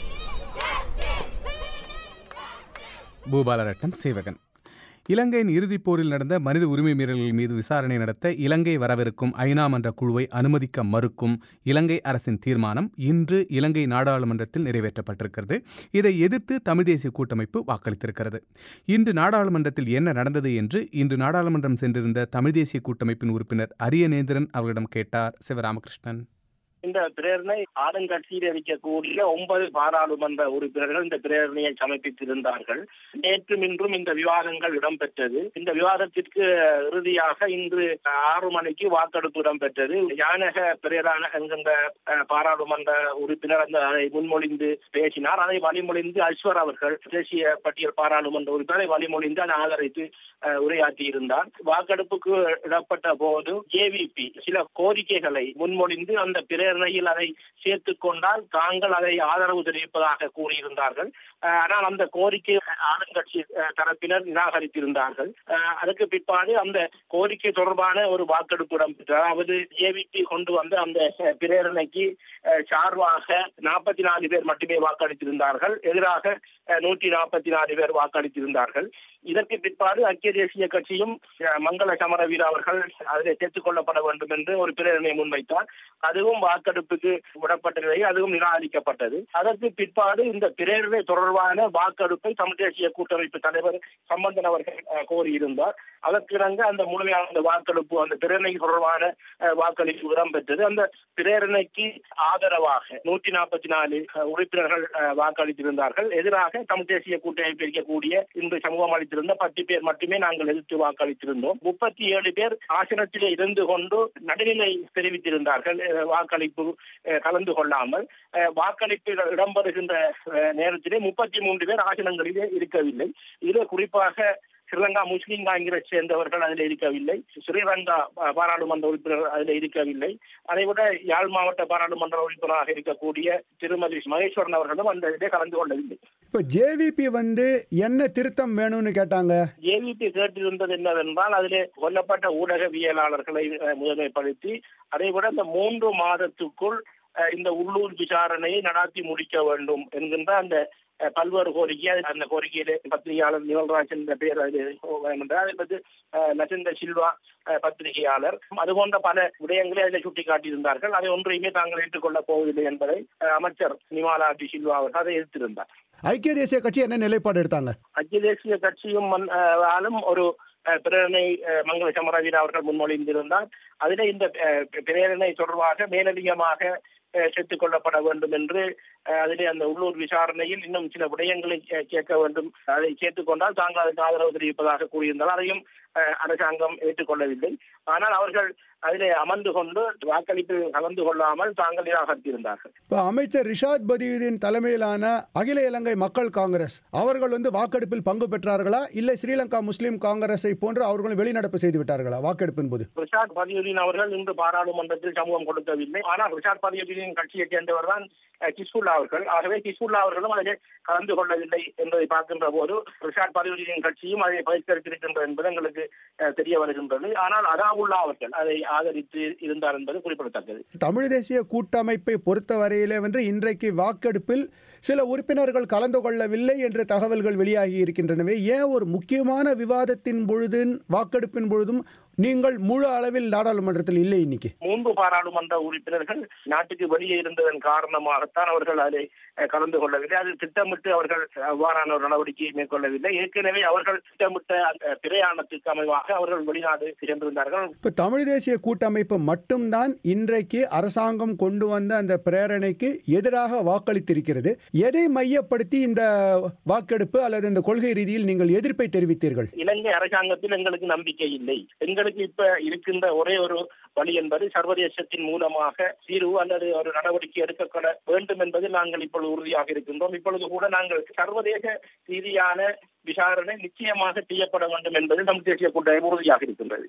பூபாலரட்னம் சேவகன் இலங்கையின் இறுதிப் போரில் நடந்த மனித உரிமை மீறல்கள் மீது விசாரணை நடத்த இலங்கை வரவிருக்கும் ஐநா மன்ற குழுவை அனுமதிக்க மறுக்கும் இலங்கை அரசின் தீர்மானம் இன்று இலங்கை நாடாளுமன்றத்தில் நிறைவேற்றப்பட்டிருக்கிறது இதை எதிர்த்து தமிழ் தேசிய கூட்டமைப்பு வாக்களித்திருக்கிறது இன்று நாடாளுமன்றத்தில் என்ன நடந்தது என்று இன்று நாடாளுமன்றம் சென்றிருந்த தமிழ் தேசிய கூட்டமைப்பின் உறுப்பினர் அரியநேந்திரன் அவர்களிடம் கேட்டார் சிவராமகிருஷ்ணன் இந்த பிரேரணை ஆளுங்கட்சியில் இருக்கக்கூடிய ஒன்பது பாராளுமன்ற உறுப்பினர்கள் இந்த பிரேரணையை சமர்ப்பித்திருந்தார்கள் நேற்றும் இன்றும் இந்த விவாதங்கள் இடம்பெற்றது இந்த விவாதத்திற்கு இறுதியாக இன்று ஆறு மணிக்கு வாக்கெடுப்பு இடம்பெற்றது யானக பிரேரான என்கின்ற அஹ், பாராளுமன்ற உறுப்பினர் அந்த அதை முன்மொழிந்து பேசினார் அதை வழிமொழிந்து அஸ்வர் அவர்கள் தேசிய பட்டியல் பாராளுமன்ற உறுப்பினரை வழிமொழிந்து அதை ஆதரித்து அஹ், உரையாற்றியிருந்தார் வாக்கெடுப்புக்கு இடப்பட்ட போது ஜேவிபி சில கோரிக்கைகளை முன்மொழிந்து அந்த பிரேரணையில் அதை சேர்த்துக் கொண்டால் தாங்கள் அதை ஆதரவு தெரிவிப்பதாக கூறியிருந்தார்கள் அஹ், ஆனால் அந்த கோரிக்கை ஆளுங்கட்சி அஹ், தரப்பினர் நிராகரித்திருந்தார்கள் அஹ், அதுக்கு பிற்பாடு அந்த கோரிக்கை தொடர்பான ஒரு வாக்கெடுப்பு இடம்பெற்றது அதாவது ஜேவிபி கொண்டு வந்த அந்த அஹ், பிரேரணைக்கு அஹ், சார்பாக நாற்பத்தி நாலு பேர் மட்டுமே வாக்களித்திருந்தார்கள் எதிராக நூற்றி நாற்பத்தி நாலு பேர் வாக்களித்திருந்தார்கள் இதற்கு பிற்பாடு ஐக்கிய தேசிய கட்சியும் அஹ், மங்கள சமரவீர அவர்கள் அதில் சேர்த்துக் கொள்ளப்பட வேண்டும் என்று ஒரு பிரேரணை முன்வைத்தார் அதுவும் வாக்கெடுப்புக்கு விடப்பட்ட நிலையில் அதுவும் நிராகரிக்கப்பட்டது அதற்கு பிற்பாடு இந்த பிரேரணை தொடர்பான வாக்கெடுப்பை தமிழ் தேசிய கூட்டமைப்பு தலைவர் சம்பந்தன் அவர்கள் அஹ், கோரியிருந்தார் அதற்கு இணங்க அந்த முழுமையான அந்த வாக்கெடுப்பு அந்த பிரேரணை தொடர்பான அஹ், வாக்களிப்பு இடம்பெற்றது அந்த பிரேரணைக்கு ஆதரவாக நூற்றி நாற்பத்தி நாலு உறுப்பினர்கள் அஹ், வாக்களித்திருந்தார்கள் எதிராக தமிழ் தேசிய கூட்டமைப்பு இருக்கக்கூடிய இன்று சமூகம் அளித்திருந்த பத்து பேர் மட்டுமே நாங்கள் எதிர்த்து வாக்களித்திருந்தோம் முப்பத்தி ஏழு பேர் ஆசனத்திலே இருந்து கொண்டு நடுநிலை தெரிவித்திருந்தார்கள் அஹ், வாக்களிப்பு அஹ், கலந்து கொள்ளாமல் அஹ், வாக்களிப்பு இடம்பெறுகின்ற அஹ், நேரத்திலே முப்பத்தி மூன்று பேர் ஆசனங்களிலே இருக்கவில்லை இதில் குறிப்பாக ஸ்ரீலங்கா முஸ்லீம் காங்கிரஸ் சேர்ந்தவர்கள் அதில் இருக்கவில்லை ஸ்ரீலங்கா அஹ், பாராளுமன்ற உறுப்பினர் அதில் இருக்கவில்லை அதைவிட யாழ் மாவட்ட பாராளுமன்ற உறுப்பினராக இருக்கக்கூடிய திருமதி மகேஸ்வரன் அவர்களும் அந்த இதிலே கலந்து கொள்ளவில்லை இப்போ ஜேவிபி வந்து என்ன திருத்தம் வேணும்னு கேட்டாங்க ஜேவிபி கேட்டிருந்தது என்னவென்றால் அதிலே கொல்லப்பட்ட ஊடகவியலாளர்களை அஹ், முதன்மைப்படுத்தி அதைவிட இந்த மூன்று மாதத்துக்குள் அஹ், இந்த உள்ளூர் விசாரணையை நடாத்தி முடிக்க வேண்டும் என்கின்ற அந்த அஹ், பல்வேறு கோரிக்கை அது- அந்த கோரிக்கையிலே பத்திரிகையாளர் நிவல்ராஜ் என்ற பெயர் அதில் வேணுமென்றால் அதை பற்றி அஹ், லசந்த சில்வா அஹ், பத்திரிகையாளர் அது போன்ற பல விடயங்களை அதில் சுட்டிக்காட்டியிருந்தார்கள் அதை ஒன்றையுமே தாங்கள் ஏற்றுக்கொள்ளப் போவதில்லை என்பதை அஹ், அமைச்சர் நிமாலா டி சில்வா அவர்கள் அதை எதிர்த்திருந்தார் ஐக்கிய தேசிய கட்சி என்ன நிலைப்பாடு எடுத்தாங்க ஐக்கிய தேசிய கட்சியும் மன்- அஹ், ஆலும் ஒரு அஹ், பிரேரணை அஹ், மங்கள சமரவீர அவர்கள் முன்மொழிந்திருந்தார் அதிலே இந்த அஹ், பிரேரணை தொடர்பாக மேலதிகமாக அஹ், சேர்த்துக் கொள்ளப்பட வேண்டும் என்று அஹ், அதிலே அந்த உள்ளூர் விசாரணையில் இன்னும் சில விடயங்களை கே- கேட்க வேண்டும் அதை சேர்த்துக் கொண்டால் தாங்கள் அதற்கு ஆதரவு தெரிவிப்பதாக கூறியிருந்தால் அதையும் அஹ், அரசாங்கம் ஏற்றுக்கொள்ளவில்லை ஆனால் அவர்கள் அதிலே அமர்ந்து கொண்டு வாக்களிப்பில் கலந்து கொள்ளாமல் தாங்கள் நிராகரித்திருந்தார்கள் இப்போ அமைச்சர் ரிஷாத் பதியுதீன் தலைமையிலான அகில இலங்கை மக்கள் காங்கிரஸ் அவர்கள் வந்து வாக்கெடுப்பில் பங்கு பெற்றார்களா இல்லை ஸ்ரீலங்கா முஸ்லீம் காங்கிரஸை போன்று அவர்களும் வெளிநடப்பு செய்து விட்டார்களா வாக்கெடுப்பின் போது ரிஷாத் பதியுதீன் அவர்கள் இன்று பாராளுமன்றத்தில் சமூகம் கொடுக்கவில்லை ஆனால் ரிஷாத் பதியுதீன் கட்சியைச் சேர்ந்தவர் தான் கிஸ்புல்லா அவர்கள் ஆகவே கிஸ்புல்லா அவர்களும் அதிலே கலந்து கொள்ளவில்லை என்பதை பார்க்கின்ற போது ரிஷாத் பதியுதீன் கட்சியும் அதை பகிர்ந்திருக்கின்றது என்பது எங்களுக்கு அஹ், தெரிய வருகின்றது ஆனால் அதாவுல்லா அவர்கள் அதை ஆதரித்து இருந்தார் என்பது குறிப்பிடத்தக்கது தமிழ் தேசிய கூட்டமைப்பை பொறுத்தவரையிலே வந்து இன்றைக்கு வாக்கெடுப்பில் சில உறுப்பினர்கள் கலந்து கொள்ளவில்லை என்ற தகவல்கள் வெளியாகி இருக்கின்றனவே ஏன் ஒரு முக்கியமான விவாதத்தின் பொழுதும் வாக்கெடுப்பின் பொழுதும் நீங்கள் முழு அளவில் நாடாளுமன்றத்தில் இல்லை இன்னைக்கு மூன்று பாராளுமன்ற உறுப்பினர்கள் நாட்டுக்கு வெளியே இருந்ததன் காரணமாகத்தான் அவர்கள் அதை அஹ், கலந்து கொள்ளவில்லை அது திட்டமிட்டு அவர்கள் அவ்வாறான ஒரு நடவடிக்கையை மேற்கொள்ளவில்லை ஏற்கனவே அவர்கள் திட்டமிட்ட அந்த பிரயாணத்துக்கு அமைவாக அவர்கள் வெளிநாடு சென்றிருந்தார்கள் இப்போ தமிழ் தேசிய கூட்டமைப்பு மட்டும்தான் இன்றைக்கு அரசாங்கம் கொண்டு வந்த அந்த பிரேரணைக்கு எதிராக வாக்களித்திருக்கிறது எதை மையப்படுத்தி இந்த வாக்கெடுப்பு அல்லது இந்த கொள்கை ரீதியில் நீங்கள் எதிர்ப்பை தெரிவித்தீர்கள் இலங்கை அரசாங்கத்தில் எங்களுக்கு நம்பிக்கை இல்லை எங்களுக்கு இப்ப இருக்கின்ற ஒரே ஒரு வழி என்பது சர்வதேசத்தின் மூலமாக தீர்வு அல்லது ஒரு நடவடிக்கை எடுக்கப்பட வேண்டும் என்பதில் நாங்கள் இப்பொழுது உறுதியாக இருக்கின்றோம் இப்பொழுது கூட நாங்கள் சர்வதேச ரீதியான விசாரணை நிச்சயமாக செய்யப்பட வேண்டும் என்பதில் தமிழ் தேசிய கூட்டமைப்பு உறுதியாக இருக்கின்றது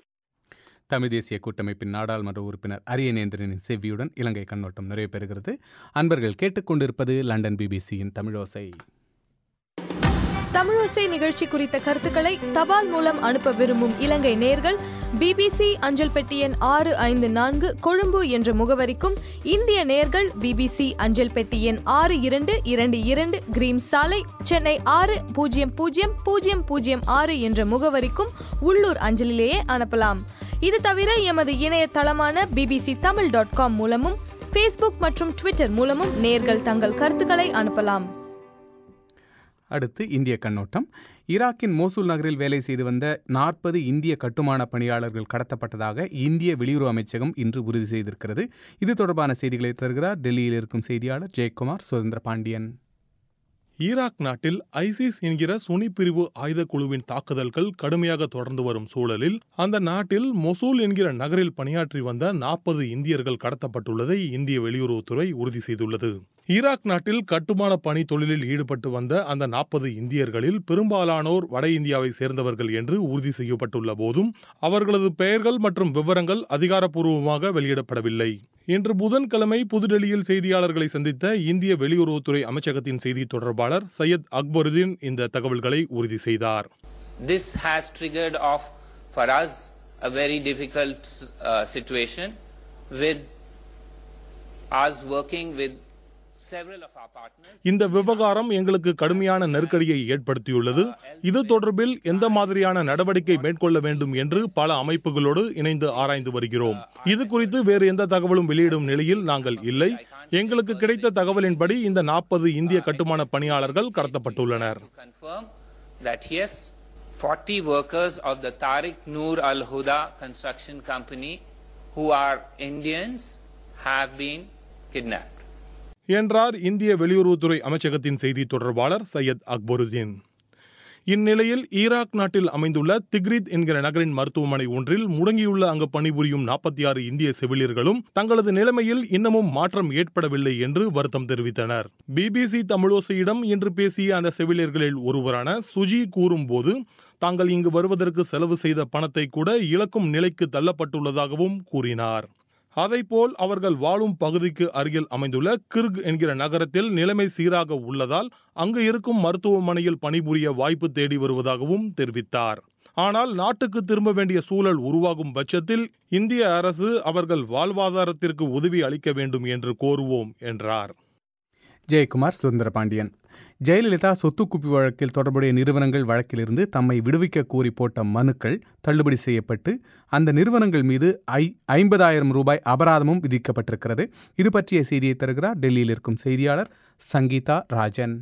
தமிழ் தேசிய கூட்டமைப்பின் நாடாளுமன்ற உறுப்பினர் அரியநேந்திரனின் செவ்வியுடன் இலங்கை கண்ணோட்டம் நிறைவு பெறுகிறது அன்பர்கள் கேட்டுக்கொண்டிருப்பது லண்டன் பிபிசியின் தமிழோசை தமிழோசை நிகழ்ச்சி குறித்த கருத்துக்களை தபால் மூலம் அனுப்ப விரும்பும் இலங்கை நேர்கள் பிபிசி அஞ்சல் பெட்டி எண் ஆறு ஐந்து நான்கு கொழும்பு என்ற முகவரிக்கும் இந்திய நேர்கள் பிபிசி அஞ்சல் பெட்டி எண் ஆறு இரண்டு இரண்டு இரண்டு கிரீம் சாலை சென்னை ஆறு பூஜ்ஜியம் பூஜ்ஜியம் பூஜ்ஜியம் பூஜ்ஜியம் ஆறு என்ற முகவரிக்கும் உள்ளூர் அஞ்சலிலேயே அனுப்பலாம் இது தவிர எமது இணையதளமான பிபிசி தமிழ் டாட் காம் மூலமும் ஃபேஸ்புக் மற்றும் ட்விட்டர் மூலமும் நேர்கள் தங்கள் கருத்துக்களை அனுப்பலாம் அடுத்து இந்திய கண்ணோட்டம் ஈராக்கின் மோசூல் நகரில் வேலை செய்து வந்த நாற்பது இந்திய கட்டுமான பணியாளர்கள் கடத்தப்பட்டதாக இந்திய வெளியுறவு அமைச்சகம் இன்று உறுதி செய்திருக்கிறது இது தொடர்பான செய்திகளை தருகிறார் டெல்லியில் இருக்கும் செய்தியாளர் ஜெயக்குமார் சுதந்திர பாண்டியன் ஈராக் நாட்டில் ஐசிஸ் என்கிற சுனி பிரிவு ஆயுத குழுவின் தாக்குதல்கள் கடுமையாக தொடர்ந்து வரும் சூழலில் அந்த நாட்டில் மொசூல் என்கிற நகரில் பணியாற்றி வந்த நாற்பது இந்தியர்கள் கடத்தப்பட்டுள்ளதை இந்திய வெளியுறவுத்துறை உறுதி செய்துள்ளது ஈராக் நாட்டில் கட்டுமான பணி தொழிலில் ஈடுபட்டு வந்த அந்த நாற்பது இந்தியர்களில் பெரும்பாலானோர் வட இந்தியாவை சேர்ந்தவர்கள் என்று உறுதி செய்யப்பட்டுள்ள போதும் அவர்களது பெயர்கள் மற்றும் விவரங்கள் அதிகாரப்பூர்வமாக வெளியிடப்படவில்லை இன்று புதன்கிழமை புதுடெல்லியில் செய்தியாளர்களை சந்தித்த இந்திய வெளியுறவுத்துறை அமைச்சகத்தின் செய்தி தொடர்பாளர் சையத் அக்பருதீன் இந்த தகவல்களை உறுதி செய்தார் This has triggered off for us a very difficult uh, situation with us working with several of our partners. இந்த விவகாரம் எங்களுக்கு கடுமையான நெருக்கடியை ஏற்படுத்தியுள்ளது இது தொடர்பில் எந்த மாதிரியான நடவடிக்கை மேற்கொள்ள வேண்டும் என்று பல அமைப்புகளோடு இணைந்து ஆராய்ந்து வருகிறோம் இது குறித்து வேறு எந்த தகவலும் வெளியிடும் நிலையில் நாங்கள் இல்லை எங்களுக்கு கிடைத்த தகவலின்படி இந்த நாற்பது இந்திய கட்டுமான பணியாளர்கள் கடத்தப்பட்டுள்ளனர் Confirm that yes, 40 workers of the Tariq Noor Al Huda construction company who are Indians have been kidnapped. என்றார் இந்திய வெளியுறவுத்துறை அமைச்சகத்தின் செய்தி தொடர்பாளர் சையத் அக்பருதீன் இந்நிலையில் ஈராக் நாட்டில் அமைந்துள்ள திக்ரித் என்கிற நகரின் மருத்துவமனை ஒன்றில் முடங்கியுள்ள அங்கு பணிபுரியும் நாற்பத்தி ஆறு இந்திய செவிலியர்களும் தங்களது நிலைமையில் இன்னமும் மாற்றம் ஏற்படவில்லை என்று வருத்தம் தெரிவித்தனர் பிபிசி தமிழோசையிடம் இன்று பேசிய அந்த செவிலியர்களில் ஒருவரான சுஜி கூறும்போது தாங்கள் இங்கு வருவதற்கு செலவு செய்த பணத்தை கூட இழக்கும் நிலைக்கு தள்ளப்பட்டுள்ளதாகவும் கூறினார் அதைப்போல் அவர்கள் வாழும் பகுதிக்கு அருகில் அமைந்துள்ள கிர்க் என்கிற நகரத்தில் நிலைமை சீராக உள்ளதால் அங்கு இருக்கும் மருத்துவமனையில் பணிபுரிய வாய்ப்பு தேடி வருவதாகவும் தெரிவித்தார் ஆனால் நாட்டுக்கு திரும்ப வேண்டிய சூழல் உருவாகும் பட்சத்தில் இந்திய அரசு அவர்கள் வாழ்வாதாரத்திற்கு உதவி அளிக்க வேண்டும் என்று கோருவோம் என்றார் ஜெயக்குமார் சுதந்திர பாண்டியன் ஜெயலலிதா சொத்து குப்பி வழக்கில் தொடர்புடைய நிறுவனங்கள் வழக்கிலிருந்து தம்மை விடுவிக்க கோரி போட்ட மனுக்கள் தள்ளுபடி செய்யப்பட்டு அந்த நிறுவனங்கள் மீது ஐ ஐம்பதாயிரம் ரூபாய் அபராதமும் விதிக்கப்பட்டிருக்கிறது இது பற்றிய செய்தியை தருகிறார் டெல்லியில் இருக்கும் செய்தியாளர் சங்கீதா ராஜன்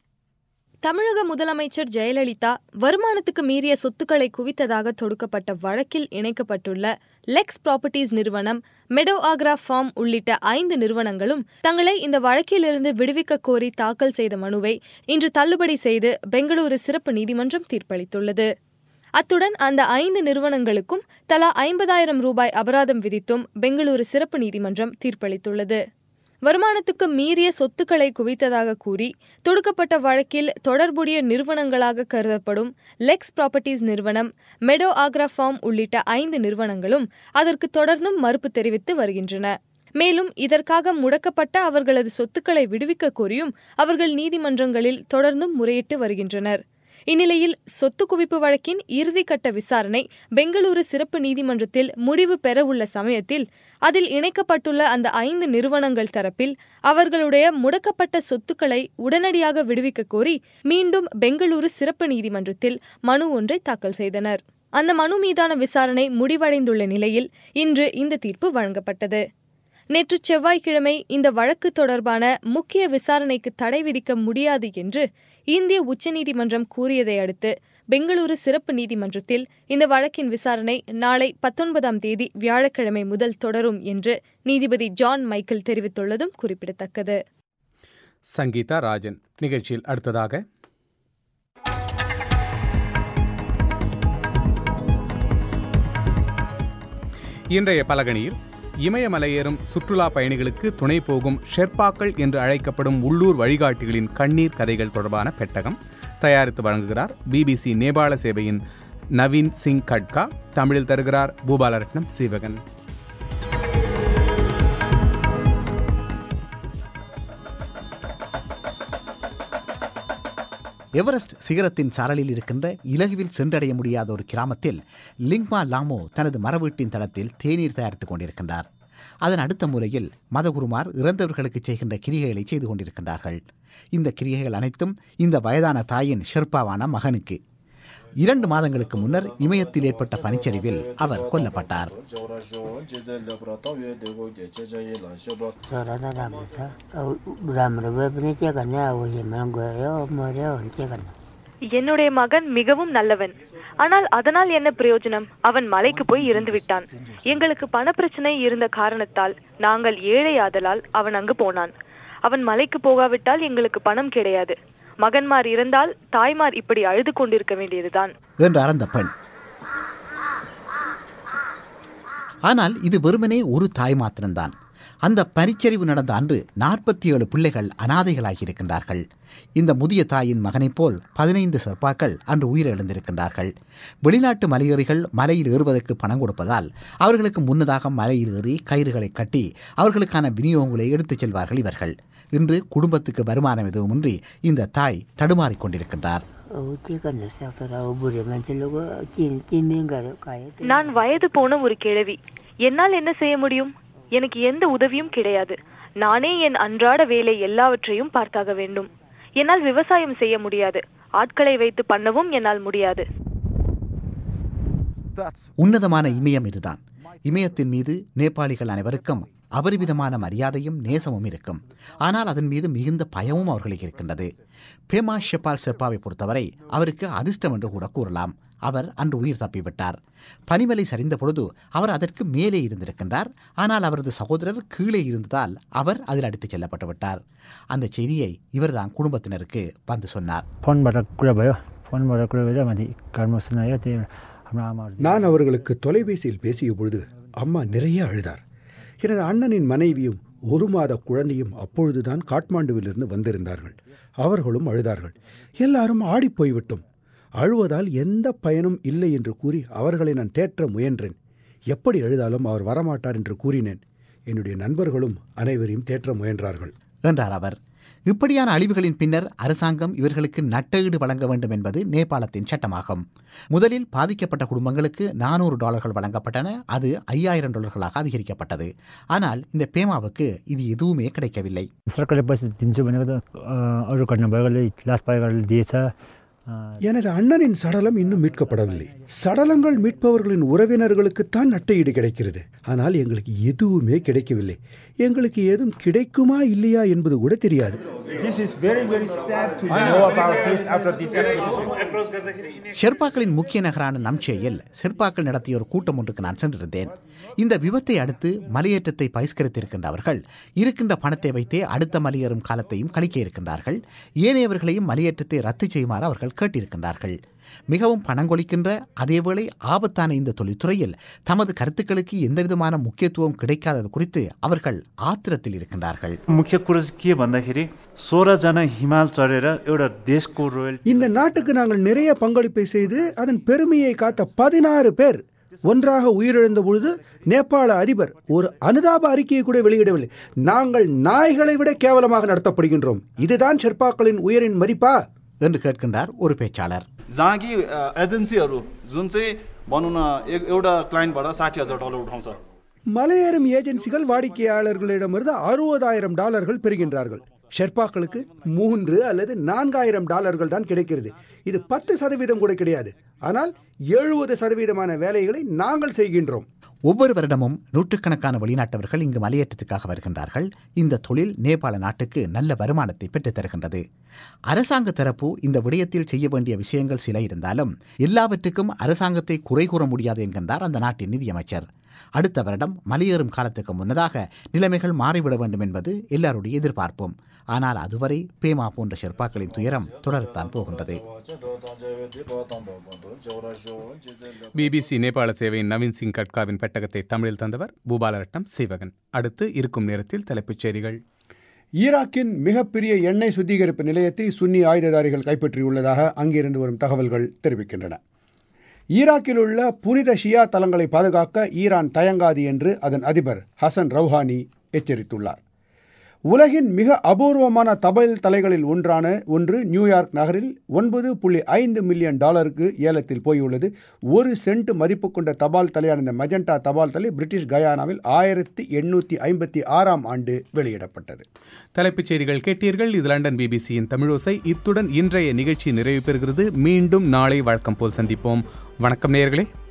தமிழக முதலமைச்சர் ஜெயலலிதா வருமானத்துக்கு மீறிய சொத்துக்களை குவித்ததாக தொடுக்கப்பட்ட வழக்கில் இணைக்கப்பட்டுள்ள லெக்ஸ் ப்ராப்பர்ட்டிஸ் நிறுவனம் மெடோ ஆக்ரா ஃபார்ம் உள்ளிட்ட ஐந்து நிறுவனங்களும் தங்களை இந்த வழக்கிலிருந்து விடுவிக்க கோரி தாக்கல் செய்த மனுவை இன்று தள்ளுபடி செய்து பெங்களூரு சிறப்பு நீதிமன்றம் தீர்ப்பளித்துள்ளது அத்துடன் அந்த ஐந்து நிறுவனங்களுக்கும் தலா ஐம்பதாயிரம் ரூபாய் அபராதம் விதித்தும் பெங்களூரு சிறப்பு நீதிமன்றம் தீர்ப்பளித்துள்ளது வருமானத்துக்கு மீறிய சொத்துக்களை குவித்ததாக கூறி தொடுக்கப்பட்ட வழக்கில் தொடர்புடைய நிறுவனங்களாக கருதப்படும் லெக்ஸ் ப்ராப்பர்ட்டிஸ் நிறுவனம் மெடோ ஆக்ரா ஃபார்ம் உள்ளிட்ட ஐந்து நிறுவனங்களும் அதற்கு தொடர்ந்தும் மறுப்பு தெரிவித்து வருகின்றன மேலும் இதற்காக முடக்கப்பட்ட அவர்களது சொத்துக்களை விடுவிக்க கோரியும் அவர்கள் நீதிமன்றங்களில் தொடர்ந்தும் முறையிட்டு வருகின்றனர் இந்நிலையில் சொத்து குவிப்பு வழக்கின் இறுதிக்கட்ட விசாரணை பெங்களூரு சிறப்பு நீதிமன்றத்தில் முடிவு பெறவுள்ள சமயத்தில் அதில் இணைக்கப்பட்டுள்ள அந்த ஐந்து நிறுவனங்கள் தரப்பில் அவர்களுடைய முடக்கப்பட்ட சொத்துக்களை உடனடியாக விடுவிக்க கோரி மீண்டும் பெங்களூரு சிறப்பு நீதிமன்றத்தில் மனு ஒன்றை தாக்கல் செய்தனர் அந்த மனு மீதான விசாரணை முடிவடைந்துள்ள நிலையில் இன்று இந்த தீர்ப்பு வழங்கப்பட்டது நேற்று செவ்வாய்க்கிழமை இந்த வழக்கு தொடர்பான முக்கிய விசாரணைக்கு தடை விதிக்க முடியாது என்று இந்திய உச்சநீதிமன்றம் கூறியதை அடுத்து பெங்களூரு சிறப்பு நீதிமன்றத்தில் இந்த வழக்கின் விசாரணை நாளை பத்தொன்பதாம் தேதி வியாழக்கிழமை முதல் தொடரும் என்று நீதிபதி ஜான் மைக்கேல் தெரிவித்துள்ளதும் குறிப்பிடத்தக்கது சங்கீதா ராஜன் நிகழ்ச்சியில் அடுத்ததாக இன்றைய பலகணியில் இமயமலையேறும் சுற்றுலா பயணிகளுக்கு துணை போகும் ஷெர்பாக்கள் என்று அழைக்கப்படும் உள்ளூர் வழிகாட்டிகளின் கண்ணீர் கதைகள் தொடர்பான பெட்டகம் தயாரித்து வழங்குகிறார் பிபிசி நேபாள சேவையின் நவீன் சிங் கட்கா தமிழில் தருகிறார் பூபாலரட்னம் சீவகன் எவரெஸ்ட் சிகரத்தின் சாரலில் இருக்கின்ற இலகுவில் சென்றடைய முடியாத ஒரு கிராமத்தில் லிங்மா லாமோ தனது மரவீட்டின் தளத்தில் தேநீர் தயாரித்துக் கொண்டிருக்கின்றார் அதன் அடுத்த மூலையில் மதகுருமார் இறந்தவர்களுக்கு செய்கின்ற கிரிகைகளை செய்து கொண்டிருக்கின்றார்கள் இந்த கிரிகைகள் அனைத்தும் இந்த வயதான தாயின் ஷெர்பாவான மகனுக்கு இரண்டு மாதங்களுக்கு முன்னர் இமயத்தில் ஏற்பட்ட பனிச்சரிவில் அவர் கொல்லப்பட்டார் என்னுடைய மகன் மிகவும் நல்லவன் ஆனால் அதனால் என்ன பிரயோஜனம் அவன் மலைக்கு போய் இறந்து விட்டான் எங்களுக்கு பணப்பிரச்சனை இருந்த காரணத்தால் நாங்கள் ஏழையாதலால் அவன் அங்கு போனான் அவன் மலைக்கு போகாவிட்டால் எங்களுக்கு பணம் கிடையாது மகன்மார் இறந்தால் தாய்மார் இப்படி அழுது கொண்டிருக்க வேண்டியதுதான் என்றார் அந்த பெண் ஆனால் இது வெறுமனே ஒரு தாய் மாத்திரம்தான் அந்த பனிச்சரிவு நடந்த அன்று நாற்பத்தி ஏழு பிள்ளைகள் அனாதைகளாகி இருக்கின்றார்கள் இந்த முதிய தாயின் மகனைப் போல் பதினைந்து சிற்பாக்கள் அன்று உயிரிழந்திருக்கின்றார்கள் வெளிநாட்டு மலையேறிகள் மலையில் ஏறுவதற்கு பணம் கொடுப்பதால் அவர்களுக்கு முன்னதாக மலையில் ஏறி கயிறுகளை கட்டி அவர்களுக்கான விநியோகங்களை எடுத்துச் செல்வார்கள் இவர்கள் இன்று குடும்பத்துக்கு வருமானம் எதுவுமின்றி இந்த தாய் தடுமாறிக் கொண்டிருக்கின்றார் நான் வயது போன ஒரு கிழவி என்னால் என்ன செய்ய முடியும் எனக்கு எந்த உதவியும் கிடையாது நானே என் அன்றாட வேலை எல்லாவற்றையும் பார்த்தாக வேண்டும் என்னால் விவசாயம் செய்ய முடியாது ஆட்களை வைத்து பண்ணவும் என்னால் முடியாது உன்னதமான இமயம் இதுதான் இமயத்தின் மீது நேபாளிகள் அனைவருக்கும் அபரிவிதமான மரியாதையும் நேசமும் இருக்கும் ஆனால் அதன் மீது மிகுந்த பயமும் அவர்களுக்கு இருக்கின்றது பேமா ஷெப்பால் செப்பாவை பொறுத்தவரை அவருக்கு அதிர்ஷ்டம் என்று கூட கூறலாம் அவர் அன்று உயிர் தப்பிவிட்டார் பனிமலை சரிந்த பொழுது அவர் அதற்கு மேலே இருந்திருக்கின்றார் ஆனால் அவரது சகோதரர் கீழே இருந்ததால் அவர் அதில் அடித்துச் செல்லப்பட்டு விட்டார் அந்த செய்தியை இவர்தான் குடும்பத்தினருக்கு வந்து சொன்னார் फोनबाट कुरा भयो फोनबाट कुरा गरेर माथि घरमा सुनायो त्यही हाम्रो आमाहरू நான் அவர்களுக்கு தொலைபேசியில் பேசிய பொழுது அம்மா நிறைய அழுதார் எனது அண்ணனின் மனைவியும் ஒரு மாத குழந்தையும் அப்பொழுதுதான் காட்மாண்டுவிலிருந்து வந்திருந்தார்கள் அவர்களும் அழுதார்கள் எல்லாரும் ஆடிப் போய்விட்டோம் அழுவதால் எந்த பயனும் இல்லை என்று கூறி அவர்களை நான் தேற்ற முயன்றேன் எப்படி அழுதாலும் அவர் வரமாட்டார் என்று கூறினேன் என்னுடைய நண்பர்களும் அனைவரையும் தேற்ற முயன்றார்கள் என்றார் அவர் இப்படியான அழிவுகளின் பின்னர் அரசாங்கம் இவர்களுக்கு நட்டஈடு வழங்க வேண்டும் என்பது நேபாளத்தின் சட்டமாகும் முதலில் பாதிக்கப்பட்ட குடும்பங்களுக்கு நானூறு டாலர்கள் வழங்கப்பட்டன அது ஐயாயிரம் டாலர்களாக அதிகரிக்கப்பட்டது ஆனால் இந்த பேமாவுக்கு இது எதுவுமே கிடைக்கவில்லை सरकारले पैसा दिन्छु भनेको त अ, अरू घटना भएकोले लास पाएकोले दिएछ अ, எனது அண்ணனின் சடலம் இன்னும் மீட்கப்படவில்லை சடலங்கள் மீட்பவர்களின் உறவினர்களுக்குத்தான் நட்டையீடு கிடைக்கிறது ஆனால் எங்களுக்கு எதுவுமே கிடைக்கவில்லை எங்களுக்கு ஏதும் கிடைக்குமா இல்லையா என்பது கூட தெரியாது This is very, very sad to know about this after this expedition. ஷெர்பாக்களின் முக்கிய நகரான நம்சேயில் ஷெர்பாக்கள் நடத்திய ஒரு கூட்டம் ஒன்றுக்கு நான் சென்றிருந்தேன் இந்த விபத்தை அடுத்து மலையேற்றத்தை பகிஷ்கரித்திருக்கின்ற அவர்கள் இருக்கின்ற பணத்தை வைத்தே அடுத்த மலையேறும் காலத்தையும் கழிக்க இருக்கின்றார்கள் ஏனையவர்களையும் மலையேற்றத்தை ரத்து செய்யுமாறு அவர்கள் கேட்டிருக்கின்றார்கள் மிகவும் பணங்கொழிக்கின்ற அதேவேளை ஆபத்தான இந்த தொழில்துறையில் தமது கருத்துக்களுக்கு எந்தவிதமான முக்கியத்துவம் கிடைக்காதது குறித்து அவர்கள் ஆத்திரத்தில் இருக்கின்றார்கள் मुख्य कुरो चाहिँ के भन्दाखेरि सोह्रजना हिमाल चढेर एउटा देशको रोयल இந்த நாட்டுக்கு நாங்கள் நிறைய பங்களிப்பை செய்து அதன் பெருமையை காத்த பதினாறு பேர் ஒன்றாக உயிரிழந்த பொழுது நேபாள அதிபர் ஒரு அனுதாப அறிக்கையை கூட வெளியிடவில்லை நாங்கள் நாய்களை விட கேவலமாக நடத்தப்படுகின்றோம் இதுதான் ஷெர்பாக்களின் உயரின் மதிப்பா என்று கேட்கின்றார் ஒரு பேச்சாளர் जहाँ कि अ, एजेन्सीहरू जुन चाहिँ भनौँ न एक- एउटा क्लाइन्टबाट साठी हजार डलर उठाउँछ மலையேறும் ஏஜென்சிகள் வாடிக்கையாளர்களிடமிருந்து அறுபதாயிரம் டாலர்கள் பெறுகின்றார்கள் ஷெர்பாக்களுக்கு மூன்று அல்லது நான்காயிரம் டாலர்கள் தான் கிடைக்கிறது இது பத்து சதவீதம் கூட கிடையாது ஆனால் எழுபது சதவீதமான வேலைகளை நாங்கள் செய்கின்றோம் ஒவ்வொரு வருடமும் நூற்றுக்கணக்கான வெளிநாட்டவர்கள் இங்கு மலையேற்றத்துக்காக வருகின்றார்கள் இந்த தொழில் நேபாள நாட்டுக்கு நல்ல வருமானத்தை பெற்றுத் தருகின்றது அரசாங்க தரப்பு இந்த விடயத்தில் செய்ய வேண்டிய விஷயங்கள் சில இருந்தாலும் எல்லாவற்றுக்கும் அரசாங்கத்தை குறை கூற முடியாது என்கின்றார் அந்த நாட்டின் நிதியமைச்சர் அடுத்த வருடம் மலையேறும் காலத்துக்கு முன்னதாக நிலைமைகள் மாறிவிட வேண்டும் என்பது எல்லாருடைய எதிர்பார்ப்பும் ஆனால் அதுவரை பேமா போன்ற ஷெர்பாக்களின் துயரம் தொடரத்தான் போகின்றது பிபிசி நேபாள சேவையின் நவீன் சிங் கட்காவின் பெட்டகத்தை தமிழில் தந்தவர் பூபாலரட்டம் சீவகன் அடுத்து இருக்கும் நேரத்தில் தலைப்புச் செய்திகள் ஈராக்கின் மிகப்பெரிய எண்ணெய் சுத்திகரிப்பு நிலையத்தை சுன்னி ஆயுததாரிகள் கைப்பற்றியுள்ளதாக அங்கிருந்து வரும் தகவல்கள் தெரிவிக்கின்றன ஈராக்கில் உள்ள புனித ஷியா தலங்களை பாதுகாக்க ஈரான் தயங்காது என்று அதன் அதிபர் ஹசன் ரவுஹானி எச்சரித்துள்ளார் உலகின் மிக அபூர்வமான தபால் தலைகளில் ஒன்றான ஒன்று நியூயார்க் நகரில் ஒன்பது புள்ளி ஐந்து மில்லியன் டாலருக்கு ஏலத்தில் போயுள்ளது ஒரு சென்ட் மதிப்பு கொண்ட தபால் தலையான இந்த மெஜெண்டா தபால் தலை பிரிட்டிஷ் கயானாவில் ஆயிரத்தி எண்ணூற்றி ஐம்பத்தி ஆறாம் ஆண்டு வெளியிடப்பட்டது தலைப்புச் செய்திகள் கேட்டீர்கள் இது லண்டன் பிபிசியின் தமிழோசை இத்துடன் இன்றைய நிகழ்ச்சி நிறைவு பெறுகிறது மீண்டும் நாளை வழக்கம் போல் சந்திப்போம் வணக்கம் நேயர்களே